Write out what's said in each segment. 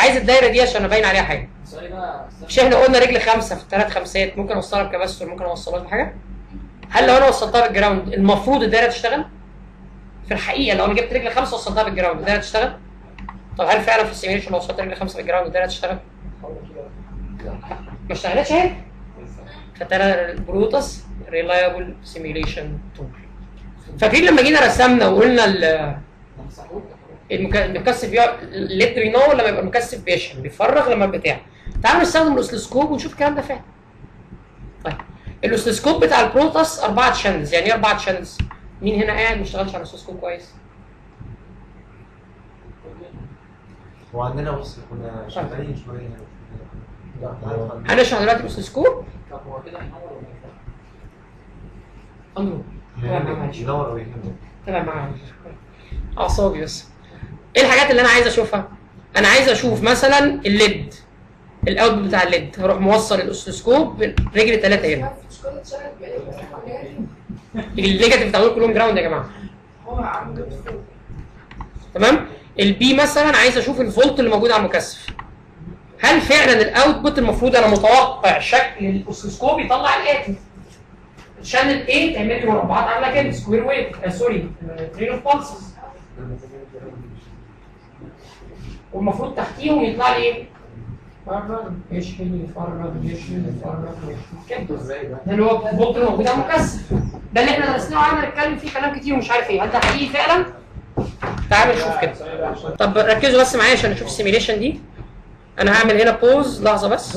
عايز الدايره دي عشان ابين عليها حاجه السؤال بقى مش احنا قلنا رجل خمسه في ثلاث خمسات ممكن اوصلها بكباستور ممكن اوصلها بحاجه هل لو انا وصلتها بالجراوند المفروض الدايره تشتغل في الحقيقه لو انا جبت رجل خمسه وصلتها بالجراوند الدايره تشتغل طب هل فعلا في السيميليشن لو وصلت رجل خمسه بالجراوند الدايره تشتغل ما اشتغلتش اهي فترى البروتوس ريلايبل سيميليشن تول فاكرين لما جينا رسمنا وقلنا ال- المك- المكثف بيقعد اللتر ينور لما يبقى المكثف بيشحن بيفرغ لما البتاع تعالوا نستخدم الاوسلوسكوب ونشوف الكلام ده فعلا طيب الاوسلوسكوب بتاع البروتوس اربعه شانلز يعني ايه اربعه شانلز مين هنا قاعد ما اشتغلش على الاوسلوسكوب كويس وعندنا بص كنا شغالين شويه هنا لا، تعال. هنشرح دلوقتي الاوسلوسكوب طب هو كده هينور ولا يفتح؟ اندرو يهمك، ينور ويهمك تابع معايا اعصابي بس ايه الحاجات اللي انا عايز اشوفها انا عايز اشوف مثلا الليد الاوت بتاع الليد هروح موصل الاوسلوسكوب رجل ثلاثه هنا مش كل اتشغل بقى النيجاتيف بتاع دول كلهم جراوند يا جماعه هو عم جاب فوق تمام البي مثلا عايز اشوف الفولت اللي موجود على المكثف هل فعلا الاوتبوت المفروض انا متوقع شكل الاوسلوسكوب يطلع الاتي شانل A تعمل لي مربعات عامله كده سكوير ويف آه سوري ترين اوف بالسز والمفروض تحتيهم يطلع لي ايه؟ فرد يشحن يفرد يشحن يفرد يشحن كده ده اللي هو الفولت اللي موجود على المكثف ده اللي احنا درسناه وقعدنا نتكلم فيه كلام كتير ومش عارف ايه هل ده حقيقي فعلا؟ تعال نشوف كده طب ركزوا بس معايا عشان نشوف السيميليشن دي انا هعمل هنا بوز لحظه بس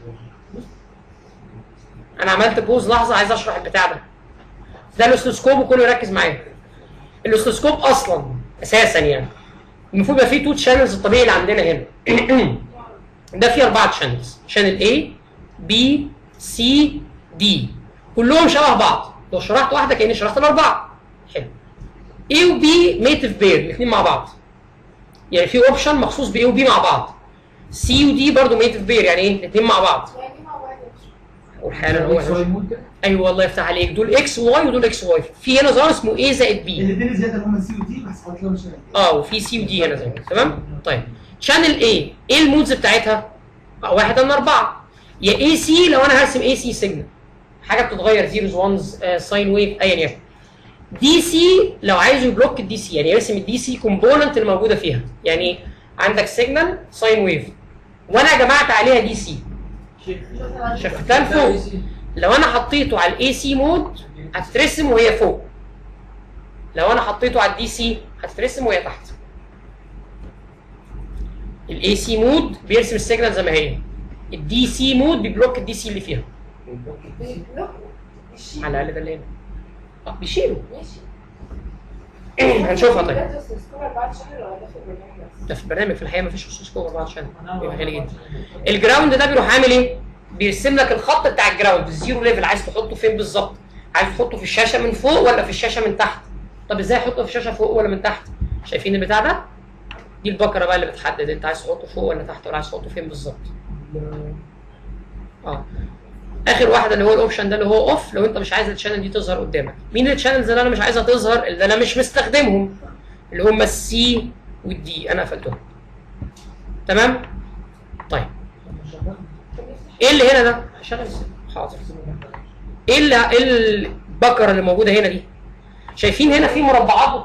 انا عملت بوز لحظه عايز اشرح البتاع ده ده الاوسلوسكوب وكله يركز معايا الاوسلوسكوب اصلا اساسا يعني المفروض يبقى فيه تو تشانلز الطبيعي اللي عندنا هنا ده فيه اربعه تشانلز شانل A B C D كلهم شبه بعض لو شرحت واحده كاني شرحت الاربعه حلو A و B ميتيف بير الاثنين مع بعض يعني في اوبشن مخصوص ب A و B مع بعض C و D برضه ميتيف بير يعني ايه الاثنين مع بعض يعني مع بعض يا باشا. وحالا هو ايوه والله يفتح عليك دول اكس واي ودول اكس واي في هنا ظاهر اسمه ايه زائد بي الاثنين زياده اللي هم سي ودي بس حاطط لهم شويه اه وفي سي ودي هنا زي ما تمام طيب شانل ايه ايه المودز بتاعتها آه، واحد من اربعه يا اي سي لو انا هرسم اي سي سيجنال حاجه بتتغير زيروز وانز ساين ويف ايا يكن دي سي لو عايزه يبلوك الدي سي يعني يرسم الدي سي كومبوننت اللي موجوده فيها يعني عندك سيجنال ساين ويف وانا جمعت عليها دي سي شفتها لفوق لو انا حطيته على الاي سي مود هتترسم وهي فوق لو انا حطيته على الدي سي هتترسم وهي تحت الاي سي مود بيرسم السيجنال زي ما هي الدي سي مود بيبلوك الدي سي اللي فيها بيبلوك بيشيل على الاقل ده اللي هنا اه بيشيله ماشي هنشوفها طيب ده السكور بعد شهر ولا ده في البرنامج بس؟ ده في البرنامج في الحقيقه مفيش اوسوسكوب 4 عشان يبقى غالي جدا الجراوند ده بيروح عامل ايه؟ بيرسم لك الخط بتاع الجراوند الزيرو ليفل عايز تحطه فين بالظبط؟ عايز تحطه في الشاشه من فوق ولا في الشاشه من تحت؟ طب ازاي احطه في الشاشه فوق ولا من تحت؟ شايفين البتاع ده؟ دي البكره بقى اللي بتحدد انت عايز تحطه فوق ولا تحت ولا عايز تحطه فين بالظبط. اه اخر واحده اللي هو الاوبشن ده اللي هو اوف لو انت مش عايز الشانل دي تظهر قدامك مين الشانلز اللي انا مش عايزها تظهر اللي انا مش مستخدمهم اللي هم السي والدي انا قفلتهم تمام طيب ايه اللي هنا ده شغل حاضر ايه اللي ايه البكره اللي موجوده هنا دي شايفين هنا في مربعات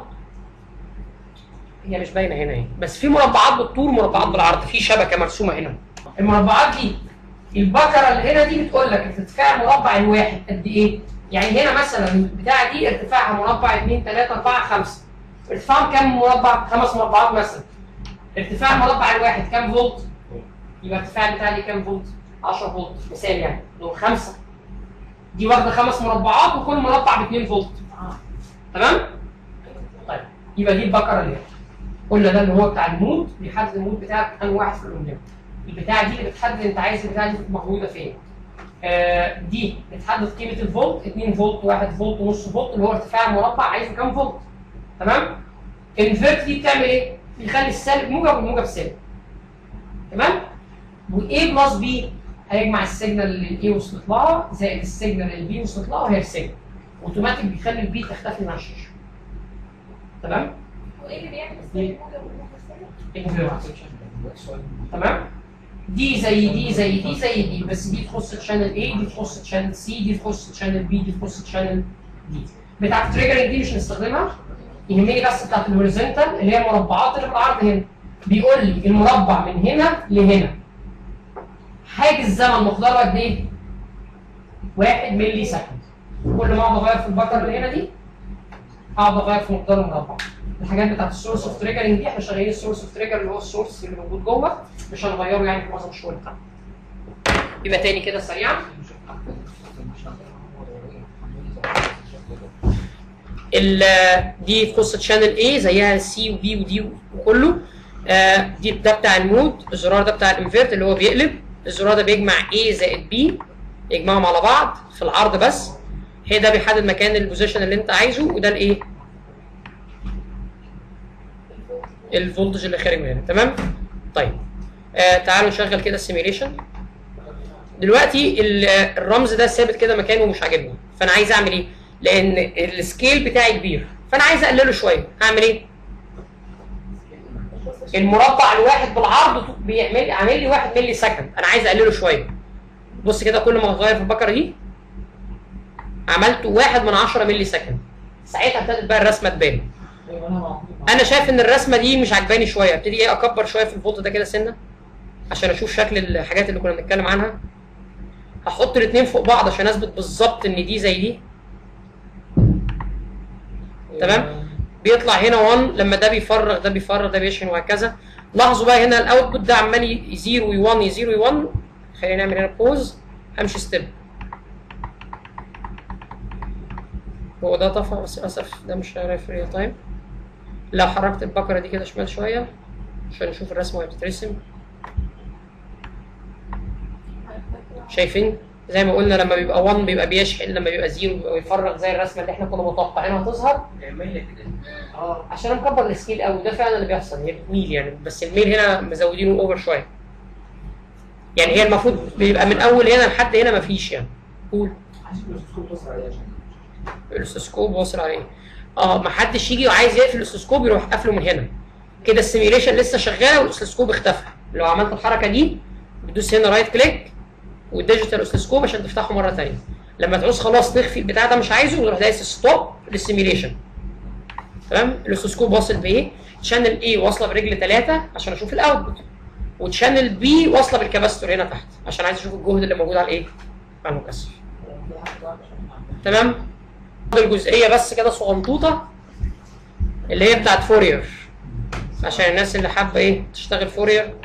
هي مش باينه هنا اهي بس في مربعات بالطول ومربعات بالعرض في شبكه مرسومه هنا المربعات دي البكره اللي هنا دي بتقول لك ارتفاع المربع الواحد قد ايه يعني هنا مثلا البتاعه دي ارتفاعها مربع 2 3 4 5 ارتفاعهم كام مربع خمس مربعات مثلا ارتفاع المربع الواحد كام فولت يبقى ارتفاع البتاع دي كام فولت 10 فولت مثال يعني دول خمسه دي واخده خمس مربعات وكل مربع ب 2 فولت تمام طيب يبقى دي البكره اللي هنا. قلنا ده اللي هو بتاع المود بيحدد المود بتاعك انهي واحد في القدام البتاعه دي اللي بتحدد انت عايز البتاعه دي تبقى موجوده فين آه دي بتحدد قيمه الفولت 2 فولت 1 فولت ونص فولت اللي هو ارتفاع المربع عايزه كام فولت تمام انفيرت دي بتعمل ايه بيخلي السالب موجب والموجب سالب تمام والاي بلس بي هيجمع السيجنال اللي الاي وصلت لها زائد السيجنال اللي البي وصلت لها وهيرسمها اوتوماتيك بيخلي البي تختفي من على الشاشه تمام وايه اللي بيعمل السالب موجب والموجب سالب؟ انفيرت تمام دي زي دي زي دي زي دي بس دي تخص تشانل A دي تخص تشانل C دي تخص تشانل B دي تخص تشانل D بتاعت التريجرنج دي مش هنستخدمها يهمني بس بتاعت الهوريزونتال اللي هي المربعات اللي بالعرض هنا بيقول لي المربع من هنا لهنا حاجز زمن مقداره قد ايه؟ 1 ملي سكند كل ما اقعد اغير في البكر اللي هنا دي اقعد اغير في مقدار المربع الحاجات بتاعت السورس اوف تريجرنج دي احنا شغالين السورس اوف تريجر اللي هو السورس اللي موجود جوه مش هنغيره يعني في معظم الشغل بتاعنا يبقى تاني كده سريعا ال- دي في قصه شانل A زيها سي وبي ودي وكله آه، دي ده بتاع المود الزرار ده بتاع الانفيرت اللي هو بيقلب الزرار ده بيجمع A زائد B يجمعهم على بعض في العرض بس هي ده بيحدد مكان البوزيشن اللي انت عايزه وده الايه الفولتج اللي خارج من هنا تمام طيب آه تعالوا نشغل كده السيميليشن دلوقتي ال- الرمز ده ثابت كده مكانه ومش عاجبني فانا عايز اعمل ايه لان السكيل بتاعي كبير فانا عايز اقلله شويه هعمل ايه المربع الواحد بالعرض بيعمل عامل لي 1 ملي سكند انا عايز اقلله شويه بص كده كل ما اغير في البكره دي عملته 1 من 10 ملي سكند ساعتها ابتدت بقى الرسمه تبان انا شايف ان الرسمه دي مش عجباني شويه ابتدي ايه اكبر شويه في الفولت ده كده سنه عشان اشوف شكل الحاجات اللي كنا بنتكلم عنها هحط الاثنين فوق بعض عشان اثبت بالظبط ان دي زي دي تمام بيطلع هنا 1 لما ده بيفرغ ده بيفرغ ده بيشحن وهكذا لاحظوا بقى هنا الاوتبوت ده عمال يزيرو وي1 يزيرو وي1 خلينا نعمل هنا بوز همشي ستيب هو ده طفى بس للاسف ده مش شغال في ريل تايم لو حركت البكره دي كده شمال شويه عشان نشوف الرسمه وهي بتترسم شايفين زي ما قلنا لما بيبقى 1 بيبقى بيشحن لما بيبقى 0 بيبقى بيفرغ زي الرسمه اللي احنا كنا متوقعينها هتظهر اه عشان انا مكبر السكيل قوي ده فعلا اللي بيحصل هي بتميل يعني بس الميل هنا مزودينه اوفر شويه يعني هي المفروض بيبقى من اول هنا لحد هنا مفيش يعني قول الاستثكوب واصل عليه اه ما حدش يجي وعايز يقفل الاستثكوب يروح قافله من هنا كده السيميوليشن لسه شغاله والاستثكوب اختفى لو عملت الحركه دي بتدوس هنا رايت كليك والديجيتال استثكوب عشان تفتحه مره ثانيه لما تعوز خلاص تخفي البتاع ده مش عايزه تروح دايس ستوب للسيميوليشن تمام الاستثكوب واصل بايه شانل اي واصله برجل ثلاثه عشان اشوف الاوتبوت وشانل بي واصله بالكباستور هنا تحت عشان عايز اشوف الجهد اللي موجود على الايه على المكثف تمام فاضل جزئيه بس كده صغنطوطه اللي هي بتاعت فورير عشان الناس اللي حابه ايه تشتغل فورير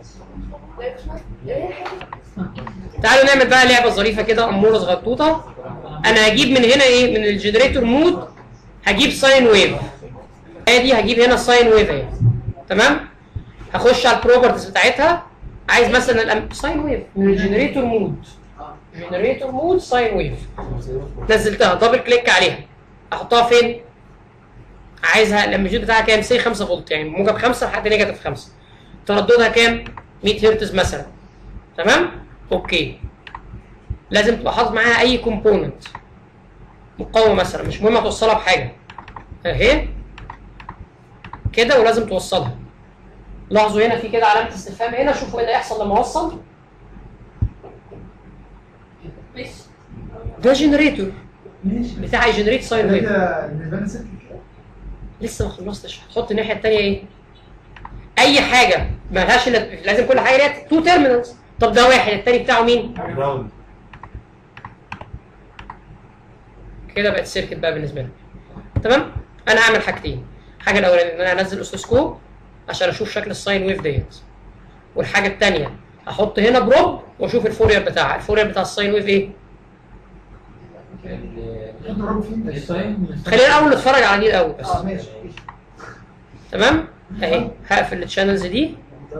تعالوا نعمل بقى لعبه ظريفه كده اموره صغنطوطه انا هجيب من هنا ايه من الجنريتور مود هجيب ساين ويف ادي هجيب هنا ساين ويف اهي تمام هخش على البروبرتيز بتاعتها عايز مثلا ساين ويف من الجنريتور مود جنريتور مود ساين ويف نزلتها دبل كليك عليها احطها فين؟ عايزها الامبليتيود بتاعها كام؟ سي 5 فولت يعني موجب 5 لحد نيجاتيف 5 ترددها كام؟ 100 هرتز مثلا تمام؟ اوكي لازم تبقى حاطط معاها اي كومبوننت مقاومه مثلا مش مهم توصلها بحاجه اهي كده ولازم توصلها لاحظوا هنا في كده علامه استفهام هنا شوفوا ايه اللي هيحصل لما اوصل ده جنريتور ماشي بتاع يجنريت ساين ويف ده بالنسبه لنا سلك لسه ما خلصتش هتحط الناحيه الثانيه ايه؟ اي حاجه ما لهاش الا لازم كل حاجه ليها تو تيرمينالز طب ده واحد الثاني بتاعه مين؟ جراوند كده بقت سيركت بقى بالنسبه لي تمام؟ انا هعمل حاجتين الحاجه الاولانيه ان انا انزل اسلوسكوب عشان اشوف شكل الساين ويف ديت والحاجه الثانيه احط هنا بروب واشوف الفورير بتاعها الفورير بتاع الساين ويف ايه؟ نضربه فين خلينا الاول نتفرج على دي الاول بس اه ماشي تمام؟ اهي هقفل الشانلز دي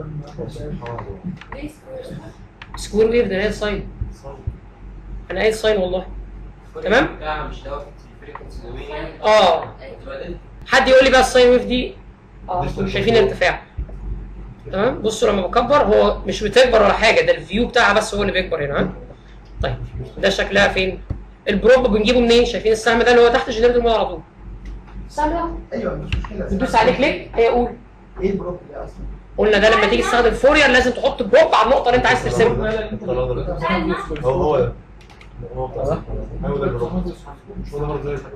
سكوير ويف ده قايل ساين انا قايل ساين والله تمام؟ بتاع مش دوت الفريكونسي دومين اه حد يقول لي بقى الساين ويف دي اه انتوا شايفين الارتفاع تمام بصوا لما بكبر هو مش بتكبر ولا حاجه ده الفيو بتاعها بس هو اللي بيكبر هنا ها طيب ده شكلها فين البروب بنجيبه منين شايفين السهم ده اللي هو تحت جنريتور مود على طول السهم ده ايوه مش مشكله بتدوس عليه كليك هيقول ايه البروب ده اصلا؟ قلنا ده لما تيجي تستخدم فورير لازم تحط بروب على النقطه اللي انت عايز ترسمها هو هو ده هو بتاع صح هو ده البروب مش هو ده برضه زي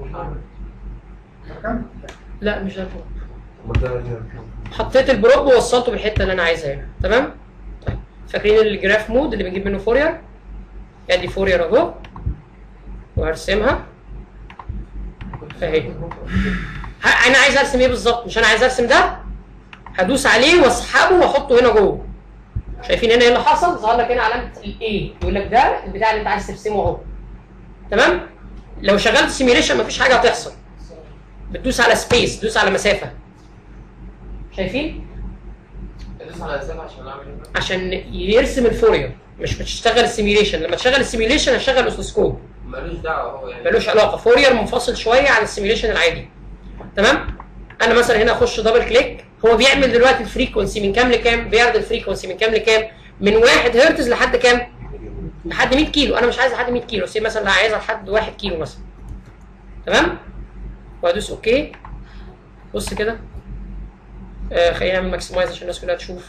لا مش ده البروب امال ده هنا. حطيت البروب ووصلته بالحته اللي انا عايزها هنا تمام طيب فاكرين الجراف مود اللي بنجيب منه فورير ادي فورير اهو وهرسمها اهي ه- انا عايز ارسم ايه بالظبط مش انا عايز ارسم ده هدوس عليه واسحبه واحطه هنا جوه شايفين هنا ايه اللي حصل ظهر لك هنا علامه الاي يقول لك ده البتاع اللي انت عايز ترسمه اهو تمام لو شغلت سيميليشن مفيش حاجه هتحصل بتدوس على سبيس تدوس على مسافه شايفين ادوس على اسامه عشان اعمل ايه؟ عشان يرسم الفورير مش بتشتغل السيميليشن لما تشغل السيميليشن هشغل الاوسلوسكوب ملوش دعوه هو يعني ملوش علاقه فورير منفصل شويه عن السيميليشن العادي تمام انا مثلا هنا اخش دبل كليك هو بيعمل دلوقتي الفريكونسي من كام لكام بيعرض الفريكونسي من كام لكام من 1 هرتز لحد كام لحد 100 كيلو انا مش عايز لحد 100 كيلو سي مثلا عايزها لحد 1 كيلو مثلا تمام وادوس اوكي بص كده آه خلينا نعمل ماكسمايز عشان الناس كلها تشوف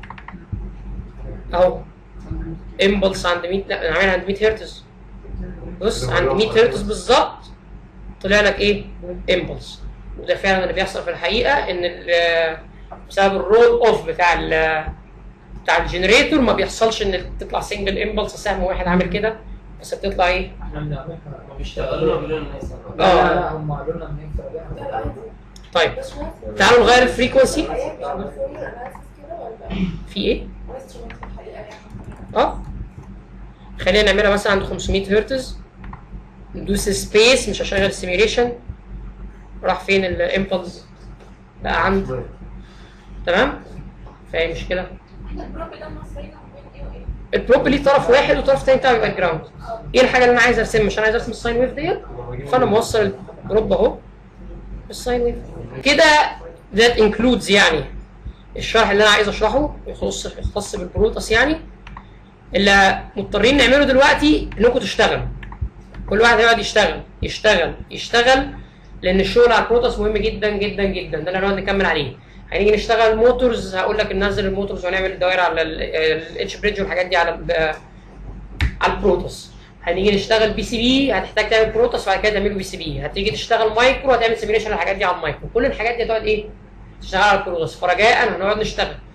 اهو امبلس عند 100 لا انا عاملها عند 100 هرتز بص عند 100 هرتز بالظبط طلع لك ايه امبلس وده فعلا اللي بيحصل في الحقيقه ان ال- بسبب الرول اوف بتاع ال بتاع الجنريتور ما بيحصلش ان تطلع سنجل امبلس سهم واحد عامل كده بس بتطلع ايه احنا بنعملها ما بيشتغلوا بيقولوا للناس لا آه. لا لا هم قالوا لنا ان ينفع ده طيب تعالوا نغير الفريكونسي الحقيقة بيعمل فوري اناليسيس كده ولا في ايه انسترومنت في الحقيقة يعني اه خلينا نعملها مثلا عند 500 هرتز ندوس سبيس مش هشغل السيميليشن راح فين الامبلس بقى عند تمام فاهم مشكله احنا البروب ده مصريين وبين ايه وايه؟ البروب ليه طرف واحد وطرف تاني بتاعه يبقى الجراوند ايه الحاجه اللي انا عايز ارسمها مش انا عايز ارسم الساين ويف ديت فانا موصل البروب اهو بالساين ويف كده that includes يعني الشرح اللي انا عايز اشرحه يخص يختص بالبروتوس يعني اللي مضطرين نعمله دلوقتي انكم تشتغلوا كل واحد هيقعد يشتغل يشتغل يشتغل لان الشغل على البروتوس مهم جدا جدا جدا ده اللي هنقعد نكمل عليه هنيجي نشتغل موتورز هقول لك ننزل الموتورز ونعمل الدوائر على الاتش بريدج والحاجات دي على ال- على البروتوس هنيجي نشتغل بي سي بي هتحتاج تعمل بروتوس وبعد كده تعمله بي سي بي هتيجي تشتغل مايكرو هتعمل سيميليشن الحاجات دي على المايكرو كل الحاجات دي هتقعد ايه تشتغل على البروتوس فرجاء هنقعد نشتغل